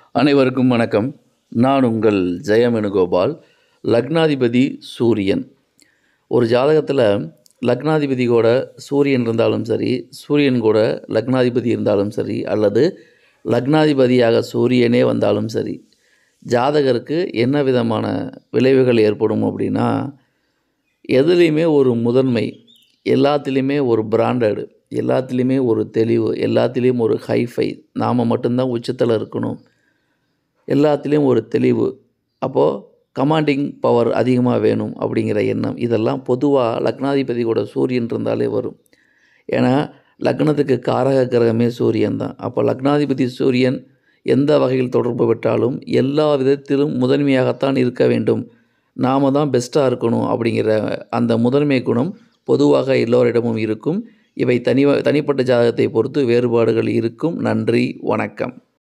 அனைவருக்கும் வணக்கம் நான் உங்கள் ஜெயமெனுகோபால் லக்னாதிபதி சூரியன் ஒரு ஜாதகத்தில் லக்னாதிபதி கூட சூரியன் இருந்தாலும் சரி சூரியன் கூட லக்னாதிபதி இருந்தாலும் சரி அல்லது லக்னாதிபதியாக சூரியனே வந்தாலும் சரி ஜாதகருக்கு என்ன விதமான விளைவுகள் ஏற்படும் அப்படின்னா எதுலேயுமே ஒரு முதன்மை எல்லாத்துலேயுமே ஒரு பிராண்டடு எல்லாத்துலேயுமே ஒரு தெளிவு எல்லாத்துலேயும் ஒரு ஹைஃபை நாம் மட்டும்தான் உச்சத்தில் இருக்கணும் எல்லாத்துலேயும் ஒரு தெளிவு அப்போது கமாண்டிங் பவர் அதிகமாக வேணும் அப்படிங்கிற எண்ணம் இதெல்லாம் பொதுவாக லக்னாதிபதி கூட சூரியன் இருந்தாலே வரும் ஏன்னா லக்னத்துக்கு காரக கிரகமே சூரியன் தான் அப்போ லக்னாதிபதி சூரியன் எந்த வகையில் தொடர்பு பெற்றாலும் எல்லா விதத்திலும் முதன்மையாகத்தான் இருக்க வேண்டும் நாம் தான் பெஸ்ட்டாக இருக்கணும் அப்படிங்கிற அந்த முதன்மை குணம் பொதுவாக எல்லோரிடமும் இருக்கும் இவை தனி தனிப்பட்ட ஜாதகத்தை பொறுத்து வேறுபாடுகள் இருக்கும் நன்றி வணக்கம்